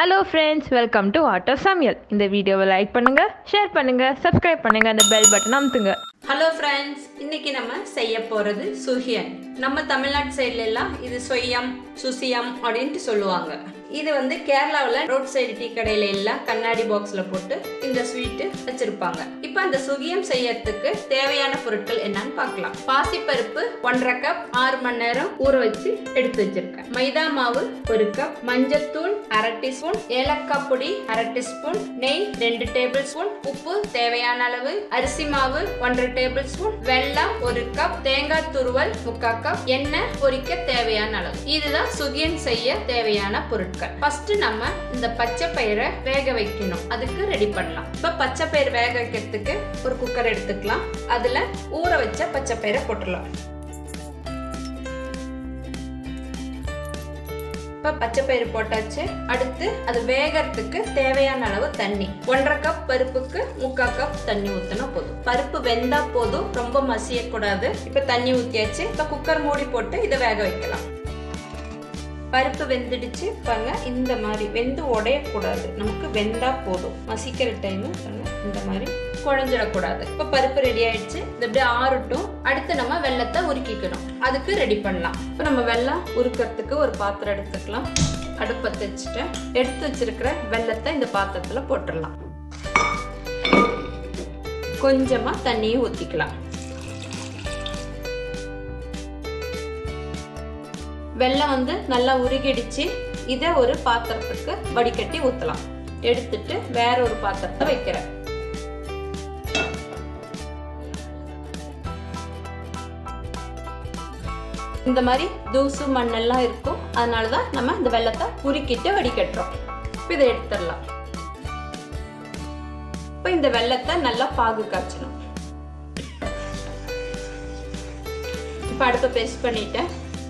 hello friends welcome to auto சமையல் இந்த வீடியோவை லைக் பண்ணுங்க ஷேர் பண்ணுங்க சப்ஸ்கிரைப் பண்ணுங்க அந்த பெல் பட்டன் அமுத்துங்க ஹலோ ஃப்ரெண்ட்ஸ் இன்னைக்கு நம்ம செய்ய போறது சுகியன் நம்ம தமிழ்நாட்டு சைடுல எல்லாம் இது சொய்யம் சுசியம் அப்படின்ட்டு சொல்லுவாங்க இது வந்து கேரளாவில் ரோட் சைடு டீ கடையில எல்லாம் கண்ணாடி பாக்ஸ்ல போட்டு இந்த ஸ்வீட்டு வச்சிருப்பாங்க இப்போ அந்த சுகியம் செய்யறதுக்கு தேவையான பொருட்கள் என்னன்னு பார்க்கலாம் பாசிப்பருப்பு ஒன்றரை கப் ஆறு மணி நேரம் ஊற வச்சு எடுத்து வச்சிருக்கேன் மைதா மாவு ஒரு கப் மஞ்சத்தூள் அரை டீஸ்பூன் ஏலக்காய் பொடி அரை டீஸ்பூன் நெய் ரெண்டு டேபிள் ஸ்பூன் உப்பு தேவையான அளவு அரிசி மாவு ஒன்றரை டேபிள் ஸ்பூன் வெல்லம் ஒரு கப் தேங்காய் துருவல் முக்கால் கப் எண்ணெய் பொரிக்க தேவையான அளவு இதுதான் சுகியன் செய்ய தேவையான பொருட்கள் ஃபர்ஸ்ட் நம்ம இந்த பச்சை பயிரை வேக வைக்கணும் அதுக்கு ரெடி பண்ணலாம் இப்ப பச்சை பயிர் வேக வைக்கிறதுக்கு ஒரு குக்கர் எடுத்துக்கலாம் அதுல ஊற வச்ச பச்சை பயிரை போட்டுடலாம் இப்போ பச்சை பயிறு போட்டாச்சு அடுத்து அது வேகறதுக்கு தேவையான அளவு தண்ணி ஒன்றரை கப் பருப்புக்கு முக்கால் கப் தண்ணி ஊற்றினா போதும் பருப்பு வெந்தா போதும் ரொம்ப மசியக்கூடாது இப்போ தண்ணி ஊற்றியாச்சு இப்போ குக்கர் மூடி போட்டு இதை வேக வைக்கலாம் பருப்பு வெந்துடுச்சு பாருங்க இந்த மாதிரி வெந்து உடையக்கூடாது நமக்கு வெந்தா போதும் மசிக்கிற டைம் பாருங்க இந்த மாதிரி குழஞ்சிடக்கூடாது இப்போ பருப்பு ரெடி ஆயிடுச்சு இது அப்படியே ஆறட்டும் அடுத்து நம்ம வெள்ளத்தை உருக்கிக்கணும் அதுக்கு ரெடி பண்ணலாம் இப்போ நம்ம வெள்ளம் உருக்கிறதுக்கு ஒரு பாத்திரம் எடுத்துக்கலாம் அடுப்பத்தை வச்சுட்டு எடுத்து வச்சிருக்கிற வெள்ளத்தை இந்த பாத்திரத்துல போட்டுடலாம் கொஞ்சமா தண்ணியும் ஊத்திக்கலாம் வெள்ளம் வந்து நல்லா உருகிடுச்சு இதை ஒரு பாத்திரத்துக்கு வடிகட்டி ஊற்றலாம் எடுத்துட்டு வேற ஒரு பாத்திரத்தை வைக்கிறேன் இந்த மாதிரி தூசு மண்ணெல்லாம் இருக்கும் அதனால தான் நம்ம இந்த வெள்ளத்தை உருக்கிட்டு வடிகட்டுறோம் இப்போ இதை எடுத்துடலாம் இப்போ இந்த வெள்ளத்தை நல்லா பாகு காய்ச்சணும் இப்போ அடுப்பை பேஸ்ட் பண்ணிட்டேன்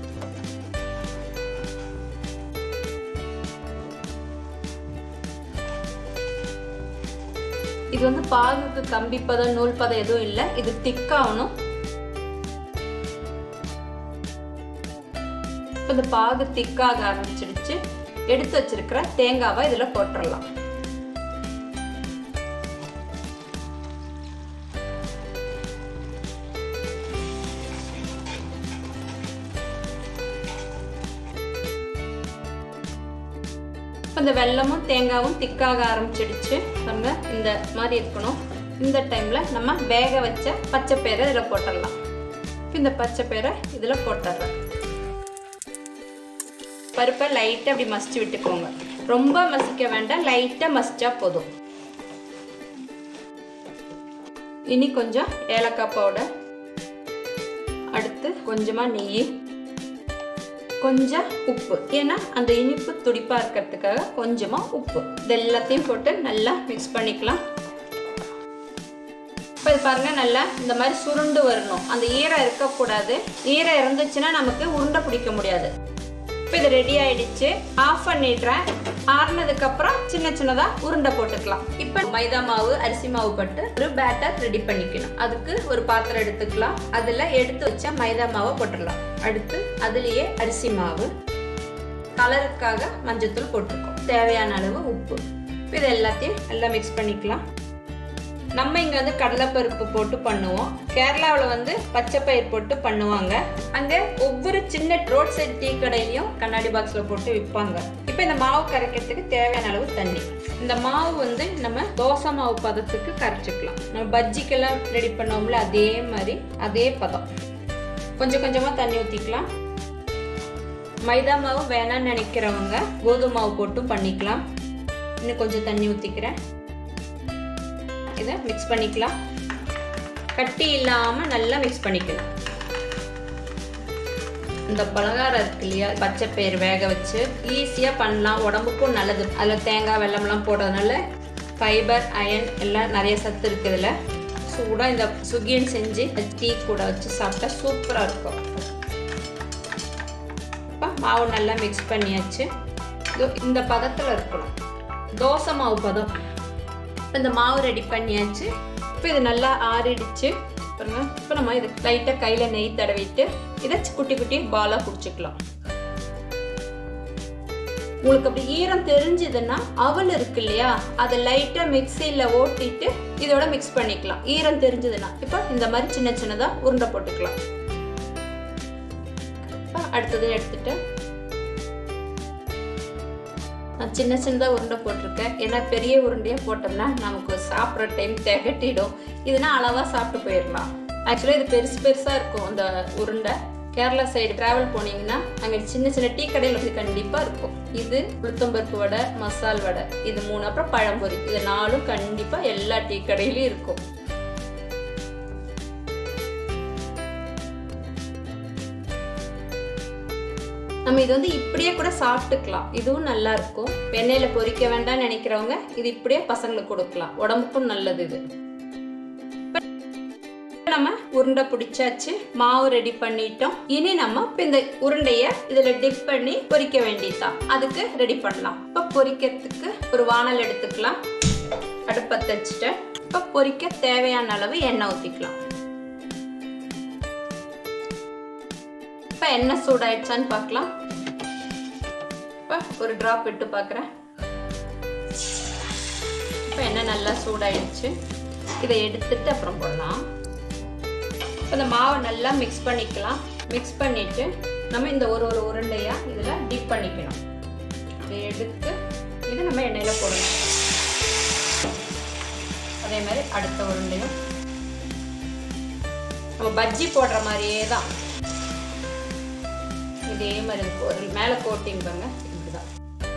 இது வந்து பாகுக்கு கம்பி பதம் நூல் பதம் எதுவும் இல்லை இது திக்காகணும் இப்போ இந்த பாகு திக்காக ஆரம்பிச்சிடுச்சு எடுத்து வச்சிருக்கிற தேங்காவை இதில் போட்டுடலாம் இப்போ இந்த வெள்ளமும் தேங்காவும் திக்காக ஆரம்பிச்சிடுச்சு பாருங்க இந்த மாதிரி இருக்கணும் இந்த டைமில் நம்ம வேக வச்ச பச்சை பயிரை இதில் போட்டுடலாம் இந்த பச்சை பயிரை இதில் போட்டுடுறேன் பருப்பை லைட்டாக அப்படி மசிச்சு விட்டுக்கோங்க ரொம்ப மசிக்க வேண்டாம் லைட்டாக மசிச்சா போதும் இனி கொஞ்சம் ஏலக்காய் பவுடர் அடுத்து கொஞ்சமாக நெய் கொஞ்சம் உப்பு ஏன்னா அந்த இனிப்பு துடிப்பாக இருக்கிறதுக்காக கொஞ்சமாக உப்பு இது எல்லாத்தையும் போட்டு நல்லா மிக்ஸ் பண்ணிக்கலாம் இப்போ இது பாருங்க நல்லா இந்த மாதிரி சுருண்டு வரணும் அந்த ஈரம் இருக்கக்கூடாது ஈரம் இருந்துச்சுன்னா நமக்கு உருண்டை பிடிக்க முடியாது இப்போ இது ரெடி ஆயிடுச்சு ஆஃப் பண்ணிடுறேன் ஆறுனதுக்கப்புறம் சின்ன சின்னதாக உருண்டை போட்டுக்கலாம் இப்போ மைதா மாவு அரிசி மாவு பட்டு ஒரு பேட்டர் ரெடி பண்ணிக்கணும் அதுக்கு ஒரு பாத்திரம் எடுத்துக்கலாம் அதில் எடுத்து வச்ச மைதா மாவை போட்டுடலாம் அடுத்து அதுலேயே அரிசி மாவு கலருக்காக மஞ்சத்தூள் போட்டிருக்கோம் தேவையான அளவு உப்பு இப்போ இது எல்லாத்தையும் நல்லா மிக்ஸ் பண்ணிக்கலாம் நம்ம இங்கே வந்து கடலைப்பருப்பு போட்டு பண்ணுவோம் கேரளாவில் வந்து பச்சை பயிர் போட்டு பண்ணுவாங்க அங்கே ஒவ்வொரு சின்ன ரோட் சைடு டீ கடையிலையும் கண்ணாடி பாக்ஸில் போட்டு விற்பாங்க இப்போ இந்த மாவு கரைக்கிறதுக்கு தேவையான அளவு தண்ணி இந்த மாவு வந்து நம்ம தோசை மாவு பதத்துக்கு கரைச்சிக்கலாம் நம்ம பஜ்ஜிக்கெல்லாம் ரெடி பண்ணோம்ல அதே மாதிரி அதே பதம் கொஞ்சம் கொஞ்சமாக தண்ணி ஊற்றிக்கலாம் மைதா மாவு வேணாம்னு நினைக்கிறவங்க கோதுமை மாவு போட்டும் பண்ணிக்கலாம் இன்னும் கொஞ்சம் தண்ணி ஊற்றிக்கிறேன் இதை மிக்ஸ் பண்ணிக்கலாம் கட்டி இல்லாமல் நல்லா மிக்ஸ் பண்ணிக்கலாம் இந்த பலகாரம் இருக்கு இல்லையா பச்சை பயிர் வேக வச்சு ஈஸியாக பண்ணலாம் உடம்புக்கும் நல்லது அதில் தேங்காய் வெள்ளம்லாம் போடுறதுனால ஃபைபர் அயன் எல்லாம் நிறைய சத்து இருக்குதுல சூடாக இந்த சுகியன் செஞ்சு டீ கூட வச்சு சாப்பிட்டா சூப்பராக இருக்கும் இப்போ மாவு நல்லா மிக்ஸ் பண்ணியாச்சு இந்த பதத்தில் இருக்கணும் தோசை மாவு பதம் இப்போ இந்த மாவு ரெடி பண்ணியாச்சு இப்போ இது நல்லா ஆறிடுச்சு பாருங்க இப்போ நம்ம இது லைட்டாக கையில் நெய் தடவிட்டு இதை குட்டி குட்டி பாலாக பிடிச்சிக்கலாம் உங்களுக்கு அப்படி ஈரம் தெரிஞ்சதுன்னா அவல் இருக்கு இல்லையா அதை லைட்டாக மிக்சியில் ஓட்டிட்டு இதோட மிக்ஸ் பண்ணிக்கலாம் ஈரம் தெரிஞ்சதுன்னா இப்போ இந்த மாதிரி சின்ன சின்னதாக உருண்டை போட்டுக்கலாம் இப்போ அடுத்தது எடுத்துட்டு நான் சின்ன சின்னதாக உருண்டை போட்டிருக்கேன் ஏன்னா பெரிய உருண்டையாக போட்டோம்னா நமக்கு சாப்பிட்ற டைம் திகட்டிடும் இதுனா அளவாக சாப்பிட்டு போயிடலாம் ஆக்சுவலாக இது பெருசு பெருசாக இருக்கும் அந்த உருண்டை கேரளா சைடு ட்ராவல் போனீங்கன்னா அங்கே சின்ன சின்ன டீ கடையில் அப்படி கண்டிப்பாக இருக்கும் இது உளுத்தம்பருப்பு வடை மசால் வடை இது மூணு அப்புறம் பழம்பொரி இது நாலும் கண்டிப்பாக எல்லா டீ கடையிலையும் இருக்கும் நம்ம இது வந்து இப்படியே கூட சாப்பிட்டுக்கலாம் இதுவும் நல்லா இருக்கும் எண்ணெயில் பொரிக்க வேண்டாம்னு நினைக்கிறவங்க இது இப்படியே பசங்களுக்கு கொடுக்கலாம் உடம்புக்கும் நல்லது இது நம்ம உருண்டை பிடிச்சாச்சு மாவு ரெடி பண்ணிட்டோம் இனி நம்ம இப்ப இந்த உருண்டைய இதுல டிப் பண்ணி பொரிக்க வேண்டியதுதான் அதுக்கு ரெடி பண்ணலாம் இப்ப பொரிக்கிறதுக்கு ஒரு வானல் எடுத்துக்கலாம் அடுப்பத்தை வச்சுட்டு இப்ப பொரிக்க தேவையான அளவு எண்ணெய் ஊத்திக்கலாம் இப்ப எண்ணெய் சூடாயிடுச்சான்னு பார்க்கலாம் இப்ப ஒரு டிராப் விட்டு பார்க்குறேன் இப்போ எண்ணெய் நல்லா சூடாயிடுச்சு இதை எடுத்துட்டு அப்புறம் போடலாம் இப்போ இந்த மாவை நல்லா மிக்ஸ் பண்ணிக்கலாம் மிக்ஸ் பண்ணிட்டு நம்ம இந்த ஒரு ஒரு உருண்டையாக இதில் டிப் பண்ணிக்கணும் இதை எடுத்து இது நம்ம எண்ணெயில் போடணும் அதே மாதிரி அடுத்த உருண்டையும் நம்ம பஜ்ஜி போடுற மாதிரியே தான் இதே மாதிரி இருக்கும் ஒரு மேலே கோட்டிங் பாருங்க இப்படிதான்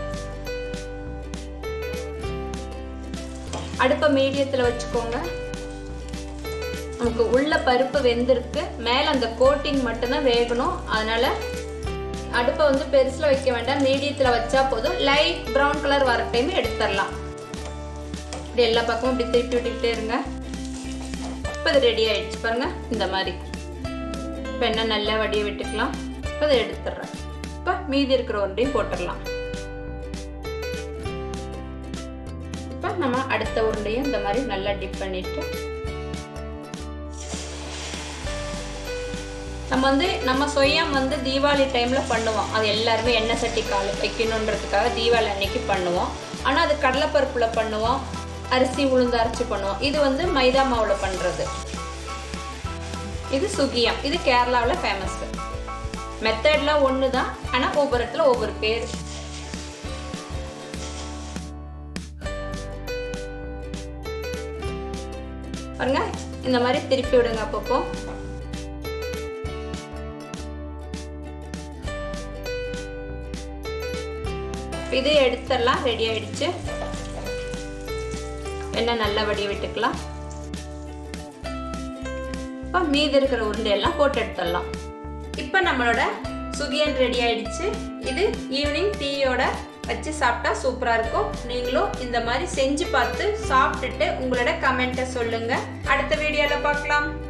அடுப்பை மீடியத்தில் வச்சுக்கோங்க நமக்கு உள்ள பருப்பு வெந்திருக்கு மேலே அந்த கோட்டிங் மட்டும்தான் வேகணும் அதனால அடுப்பை வந்து பெருசில் வைக்க வேண்டாம் மீடியத்தில் வச்சா போதும் லைட் ப்ரௌன் கலர் வர டைம் எடுத்துடலாம் இப்படி எல்லா பக்கமும் இப்படி திருப்பி விட்டுக்கிட்டே இருங்க இப்போ இது ரெடி ஆயிடுச்சு பாருங்க இந்த மாதிரி இப்போ என்ன நல்லா வடிய விட்டுக்கலாம் இப்போ இதை எடுத்துடுறேன் இப்போ மீதி இருக்கிற ஒன்றையும் போட்டுடலாம் இப்போ நம்ம அடுத்த உருண்டையும் இந்த மாதிரி நல்லா டிப் பண்ணிட்டு நம்ம வந்து நம்ம சொய்யம் வந்து தீபாவளி டைமில் பண்ணுவோம் அது எல்லாருமே எண்ணெய் சட்டி கால் வைக்கணுன்றதுக்காக தீபாவளி அன்னைக்கு பண்ணுவோம் ஆனால் அது கடலைப்பருப்பில் பண்ணுவோம் அரிசி உளுந்து அரைச்சி பண்ணுவோம் இது வந்து மைதா மாவில் பண்ணுறது இது சுகியம் இது கேரளாவில் ஃபேமஸ் மெத்தட்லாம் ஒன்று தான் ஆனால் ஒவ்வொரு இடத்துல ஒவ்வொரு பேர் பாருங்க இந்த மாதிரி திருப்பி விடுங்க அப்பப்போ இது எடுத்துடலாம் ரெடி ஆயிடுச்சு எண்ணெய் நல்லா வடிய விட்டுக்கலாம் இப்போ மீதி இருக்கிற உருண்டையெல்லாம் போட்டு எடுத்துடலாம் இப்போ நம்மளோட சுகியன் ரெடி ஆயிடுச்சு இது ஈவினிங் டீயோட வச்சு சாப்பிட்டா சூப்பராக இருக்கும் நீங்களும் இந்த மாதிரி செஞ்சு பார்த்து சாப்பிட்டுட்டு உங்களோட கமெண்ட்டை சொல்லுங்கள் அடுத்த வீடியோவில் பார்க்கலாம்